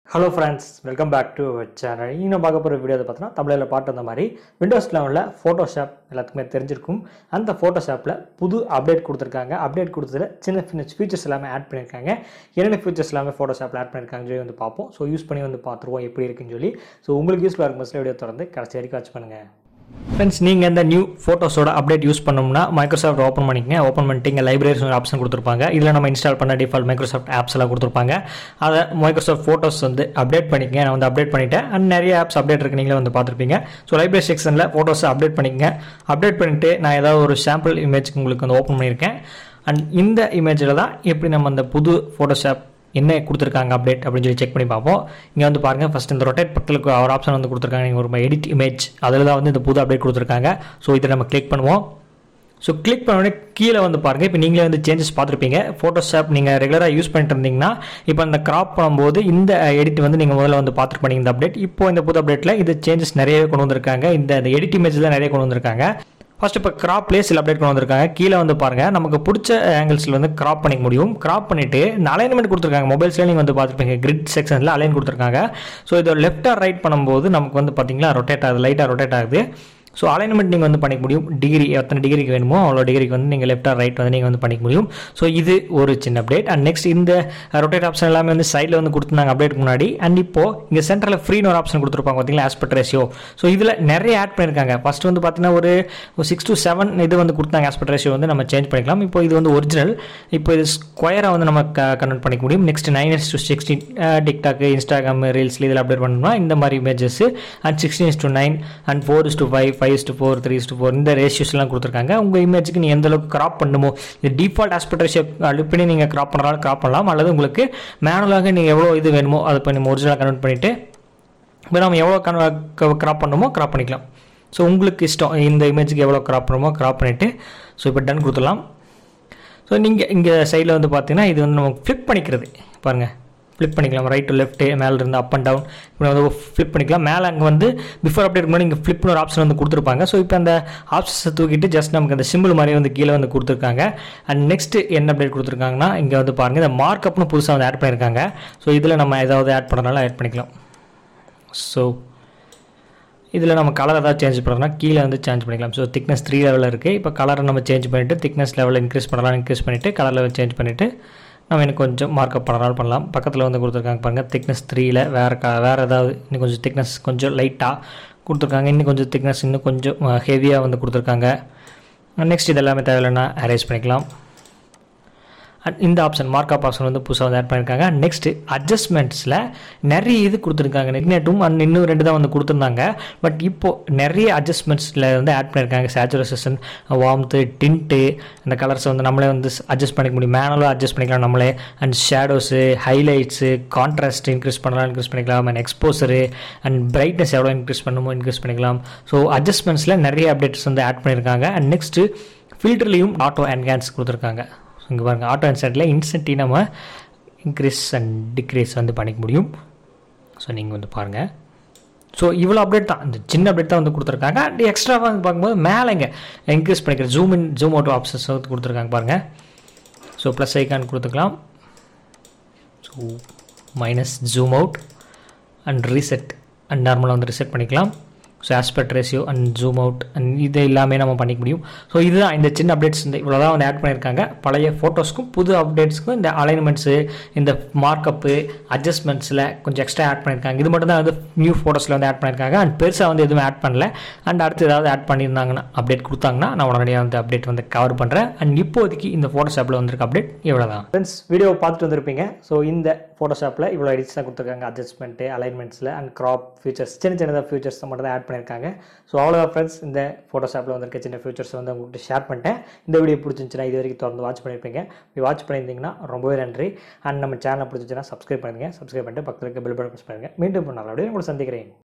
hello friends welcome back to our channel இன்னும் பார்க்க போகிற வீடியோ பார்த்தோன்னா தமிழில் பாட்டு அந்த மாதிரி விண்டோஸ் லெவலில் ஃபோட்டோஷாப் எல்லாத்துக்குமே தெரிஞ்சிருக்கும் அந்த ஃபோட்டோஷாப்பில் புது அப்டேட் கொடுத்துருக்காங்க அப்டேட் கொடுத்ததுல சின்ன சின்ன ஃபீச்சர்ஸ் எல்லாமே ஆட் பண்ணியிருக்காங்க என்னென்ன ஃபீச்சர்ஸ் எல்லாமே ஃபோட்டோஷாப்பில் ஆட் பண்ணியிருக்காங்க சொல்லி வந்து பார்ப்போம் ஸோ யூஸ் பண்ணி வந்து பார்த்துருவோம் எப்படி இருக்குன்னு சொல்லி ஸோ உங்களுக்கு யூஸ்ஃபுல்லாக இருக்கும் பஸ்ஸில் வீடியோ தொடர்ந்து கடைசி வரைக்கும் வாட்ச் பண்ணுங்கள் ஃப்ரெண்ட்ஸ் நீங்கள் இந்த நியூ ஃபோட்டோஸோட அப்டேட் யூஸ் பண்ணோம்னா மைக்ரோசாஃப்ட் ஓப்பன் பண்ணிக்கங்க ஓப்பன் பண்ணிட்டு இங்கே லைப்ரரிஸ் ஒரு ஆப்ஷன் கொடுத்துருப்பாங்க இதில் நம்ம இன்ஸ்டால் பண்ண டிஃபால்ட் மைக்ரோசாஃப்ட் ஆப்ஸ் எல்லாம் கொடுத்துருப்பாங்க அதை மைக்ரோசாஃப்ட் ஃபோட்டோஸ் வந்து அப்டேட் பண்ணிக்கங்க நான் வந்து அப்டேட் பண்ணிட்டேன் அண்ட் நிறைய ஆப்ஸ் அப்டேட் இருக்கு நீங்களே வந்து பார்த்துருப்பீங்க ஸோ லைப்ரரி செக்ஷனில் ஃபோட்டோஸை அப்டேட் பண்ணிக்கங்க அப்டேட் பண்ணிவிட்டு நான் ஏதாவது ஒரு சாம்பிள் இமேஜ் உங்களுக்கு வந்து ஓப்பன் பண்ணியிருக்கேன் அண்ட் இந்த இமேஜில் தான் எப்படி நம்ம அந்த புது ஃபோட்டோஷாப் என்ன கொடுத்துருக்காங்க அப்டேட் அப்படின்னு சொல்லி செக் பண்ணி பார்ப்போம் இங்கே வந்து பாருங்கள் ஃபஸ்ட் இந்த ரொட்டேட் பக்கத்தில் ஒரு ஆப்ஷன் வந்து கொடுத்துருக்காங்க நீங்கள் ஒரு எடிட் இமேஜ் அதில் தான் வந்து இந்த புது அப்டேட் கொடுத்துருக்காங்க ஸோ இதை நம்ம கிளிக் பண்ணுவோம் ஸோ கிளிக் பண்ணோடனே கீழே வந்து பாருங்கள் இப்போ நீங்களே வந்து சேஞ்சஸ் பார்த்துருப்பீங்க ஃபோட்டோஷாப் நீங்கள் ரெகுலராக யூஸ் பண்ணிட்டு இருந்தீங்கன்னா இப்போ இந்த கிராப் பண்ணும்போது இந்த எடிட் வந்து நீங்கள் முதல்ல வந்து பார்த்துருப்பீங்க இந்த அப்டேட் இப்போ இந்த புது அப்டேட்டில் இது சேஞ்சஸ் நிறையவே கொண்டு வந்திருக்காங்க இந்த எடிட் இமேஜில் நிறைய கொண்டு வந்திருக்காங்க ஃபர்ஸ்ட் இப்போ கிராப் பிளேஸில் அப்டேட் கொண்டு வந்திருக்காங்க கீழே வந்து பாருங்கள் நமக்கு பிடிச்ச ஆங்கிள்ஸில் வந்து கிராப் பண்ணிக்க முடியும் கிராப் பண்ணிவிட்டு அலைன்மெண்ட் கொடுத்துருக்காங்க மொபைல்ஸ்லேயே நீங்கள் வந்து பார்த்துருப்பீங்க கிரிட் செக்ஷனில் அலைன் கொடுத்துருக்காங்க ஸோ இதை லெஃப்ட் ஆர் ரைட் பண்ணும்போது நமக்கு வந்து பார்த்தீங்களா ரொட்டேட் ஆகுது லைட்டாக ரொட்டேட் ஆகுது ஸோ அலைன்மெண்ட் நீங்கள் வந்து பண்ணிக்க முடியும் டிகிரி எத்தனை டிகிரிக்கு வேணுமோ அவ்வளோ டிகிரிக்கு வந்து நீங்கள் லெஃப்ட் ஆர் ரைட் வந்து நீங்கள் வந்து பண்ணிக்க முடியும் ஸோ இது ஒரு சின்ன அப்டேட் அண்ட் நெக்ஸ்ட் இந்த ரொட்டேட் ஆப்ஷன் எல்லாமே வந்து சைடில் வந்து கொடுத்துருந்தாங்க அப்டேட் முன்னாடி அண்ட் இப்போ இங்கே சென்டரில் ஃப்ரீன்னு ஒரு ஆப்ஷன் கொடுத்துருப்பாங்க பார்த்தீங்களா ஆஸ்பெக்ட் ரேஷியோ ஸோ இதில் நிறைய ஆட் பண்ணியிருக்காங்க ஃபர்ஸ்ட் வந்து பார்த்தீங்கன்னா ஒரு சிக்ஸ் டு செவன் இது வந்து கொடுத்தாங்க ஆஸ்பெக்ட் ரேஷியோ வந்து நம்ம சேஞ்ச் பண்ணிக்கலாம் இப்போ இது வந்து ஒரிஜினல் இப்போ இது ஸ்கொயராக வந்து நம்ம கன்வெர்ட் பண்ணிக்க முடியும் next nine is to sixteen TikTok Instagram ரீல்ஸில் இதில் அப்டேட் பண்ணணும்னா இந்த மாதிரி images and sixteen is to nine and four is to five five is to four three is to four இந்த ரேஷியோஸ்லாம் கொடுத்துருக்காங்க உங்கள் இமேஜுக்கு நீங்கள் எந்த அளவுக்கு கிராப் பண்ணுமோ இது டிஃபால்ட் ஆஸ்பெக்ட் ரேஷியோ அனுப்பி நீங்கள் கிராப் பண்ணுறாலும் கிராப் பண்ணலாம் அல்லது உங்களுக்கு மேனுவலாக நீங்கள் எவ்வளோ இது வேணுமோ அதை இப்போ நம்ம ஒரிஜினலாக கன்வெர்ட் பண்ணிவிட்டு இப்போ நம்ம எவ்வளோ கன் கிராப் பண்ணணுமோ கிராப் பண்ணிக்கலாம் ஸோ உங்களுக்கு இஷ்டம் இந்த இமேஜுக்கு எவ்வளோ கிராப் பண்ணணுமோ கிராப் பண்ணிவிட்டு ஸோ இப்போ டன் கொடுத்துடலாம் ஸோ நீங்கள் இங்கே சைடில் வந்து பார்த்தீங்கன்னா இது வந்து நம்ம ஃப்ளிப் பண்ணிக்கிறது பாருங்கள் ஃப்ளிப் பண்ணிக்கலாம் ரைட் டு லெஃப்ட் மேலே இருந்து அப் அண்ட் டவுன் இப்போ வந்து ஃப்ளிப் பண்ணிக்கலாம் மேலே அங்கே வந்து பிஃபோர் அப்டேட் முன்னாடி இங்கே ஃப்ளிப்னு ஒரு ஆப்ஷன் வந்து கொடுத்துருப்பாங்க ஸோ இப்போ அந்த ஆப்ஷன்ஸை தூக்கிட்டு ஜஸ்ட் நமக்கு அந்த சிம்பிள் மாதிரி வந்து கீழே வந்து கொடுத்துருக்காங்க அண்ட் நெக்ஸ்ட் என்ன அப்டேட் கொடுத்துருக்காங்கன்னா இங்கே வந்து பாருங்கள் இந்த மார்க்கப்னு புதுசாக வந்து ஆட் பண்ணியிருக்காங்க ஸோ இதில் நம்ம ஏதாவது ஆட் பண்ணுறதுனால ஆட் பண்ணிக்கலாம் ஸோ இதில் நம்ம கலர் ஏதாவது சேஞ்ச் பண்ணுறோம்னா கீழே வந்து சேஞ்ச் பண்ணிக்கலாம் ஸோ திக்னஸ் த்ரீ லெவலில் இருக்குது இப்போ கலரை நம்ம சேஞ்ச் பண்ணிவிட்டு திக்னஸ் லெவலில் இன்க்ரீஸ் பண்ணலாம் இன்க்ரீஸ் பண்ணிவிட்டு கலர் லெவல் சேஞ்ச் பண்ணிவிட்டு நம்ம இன்னும் கொஞ்சம் மார்க்கப் பண்ணுறாலும் பண்ணலாம் பக்கத்தில் வந்து கொடுத்துருக்காங்க பாருங்கள் திக்னஸ் த்ரீயில் வேறு க வேறு ஏதாவது இன்னும் கொஞ்சம் திக்னஸ் கொஞ்சம் லைட்டாக கொடுத்துருக்காங்க இன்னும் கொஞ்சம் திக்னஸ் இன்னும் கொஞ்சம் ஹெவியாக வந்து கொடுத்துருக்காங்க நெக்ஸ்ட் இது எல்லாமே தேவையில்லைன்னா அரேஞ்ச் பண்ணிக்கலாம் அண்ட் இந்த ஆப்ஷன் மார்க்அப் ஆப்ஷன் வந்து புதுசாக வந்து ஆட் பண்ணியிருக்காங்க நெக்ஸ்ட் அட்ஜஸ்ட்மெண்ட்ஸில் நிறைய இது கொடுத்துருக்காங்க நெட்நெட்டும் அண்ட் இன்னும் ரெண்டு தான் வந்து கொடுத்துருந்தாங்க பட் இப்போது நிறைய அட்ஜஸ்ட்மெண்ட்ஸில் வந்து ஆட் பண்ணியிருக்காங்க சேச்சுரேஷன் வார்ம்த்து டின்ட்டு அந்த கலர்ஸை வந்து நம்மளே வந்து அட்ஜஸ்ட் பண்ணிக்க முடியும் மேனுவலாக அட்ஜஸ்ட் பண்ணிக்கலாம் நம்மளே and shadows highlights contrast increase பண்ணலாம் இன்க்ரீஸ் பண்ணிக்கலாம் அண்ட் எக்ஸ்போசரு அண்ட் பிரைட்னஸ் எவ்வளோ இன்க்ரீஸ் பண்ணுமோ இன்க்ரீஸ் பண்ணிக்கலாம் ஸோ அட்ஜஸ்ட்மெண்ட்ஸில் நிறைய அப்டேட்ஸ் வந்து ஆட் பண்ணியிருக்காங்க அண்ட் நெக்ஸ்ட்டு ஃபில்டர்லேயும் ஆட்டோ என்ஹான்ஸ் கொடுத்துருக்காங்க இங்கே பாருங்கள் ஆட்டோ இன்சென்ட்டில் இன்சென்ட்டி நம்ம இன்க்ரீஸ் அண்ட் டிக்ரீஸ் வந்து பண்ணிக்க முடியும் ஸோ நீங்கள் வந்து பாருங்கள் ஸோ இவ்வளோ அப்டேட் தான் இந்த சின்ன அப்டேட் தான் வந்து கொடுத்துருக்காங்க அண்ட் எக்ஸ்ட்ராவாக வந்து பார்க்கும்போது மேலே இங்கே இன்க்ரீஸ் பண்ணிக்கிற zoom in zoom out options வந்து கொடுத்துருக்காங்க பாருங்கள் ஸோ ப்ளஸ் ஐக்கான் கொடுத்துக்கலாம் so minus zoom out and reset and நார்மலாக வந்து ரீசெட் பண்ணிக்கலாம் so aspect ratio and zoom out and இது எல்லாமே நம்ம பண்ணிக்க முடியும் ஸோ இதுதான் இந்த சின்ன அப்டேட்ஸ் இந்த இவ்வளோ தான் வந்து ஆட் பண்ணியிருக்காங்க பழைய ஃபோட்டோஸ்க்கும் புது அப்டேட்ஸ்க்கும் இந்த அலைன்மெண்ட்ஸு இந்த மார்க்கப்பு அட்ஜஸ்ட்மெண்ட்ஸில் கொஞ்சம் எக்ஸ்ட்ரா ஆட் பண்ணியிருக்காங்க இது மட்டும் தான் வந்து நியூ ஃபோட்டோஸில் வந்து ஆட் பண்ணியிருக்காங்க அண்ட் பெருசாக வந்து எதுவும் ஆட் பண்ணல அண்ட் அடுத்து ஏதாவது ஆட் பண்ணியிருந்தாங்கன்னா அப்டேட் கொடுத்தாங்கன்னா நான் உடனடியாக வந்து அப்டேட் வந்து கவர் பண்ணுறேன் அண்ட் இப்போதைக்கு இந்த ஃபோட்டோஷாப்பில் வந்திருக்க அப்டேட் இவ்வளோ தான் ஃப்ரெண்ட்ஸ் வீடியோ பார்த்துட்டு வந்திருப்பீங்க ஸோ இந்த ஃபோட்டோஷாப்பில் இவ்வளோ எடிட்ஸ் தான் கொடுத்துருக்காங்க அட்ஜஸ்ட்மெண்ட்டு அலைன்மெண்ட்ஸில் அண்ட் க்ராப் ஃபீச்சர்ஸ் சின்ன சின்னதாக ஃபீச்சர்ஸ் மட்டும் தான் ஆட் பண்ணியிருக்காங்க ஸோ அவ்வளோதான் ஃப்ரெண்ட்ஸ் இந்த ஃபோட்டோஷாப்பில் வந்திருக்க சின்ன ஃபீச்சர்ஸ் வந்து உங்கள்கிட்ட ஷேர் பண்ணிட்டேன் இந்த வீடியோ பிடிச்சிருந்துச்சுன்னா இது வரைக்கும் தொடர்ந்து வாட்ச் பண்ணியிருப்பீங்க இப்படி வாட்ச் பண்ணியிருந்தீங்கன்னா ரொம்பவே நன்றி அண்ட் நம்ம சேனல் பிடிச்சிச்சுன்னா சப்ஸ்கிரைப் பண்ணுங்கள் சப்ஸ்கிரைப் பண்ணிட்டு பக்கத்தில் இருக்க பெல் பட்டன் ப்ரெஸ் பண்ணுங்கள் மீண்டும் நல்ல வீடியோ உங்களை சந்திக்கிறேன்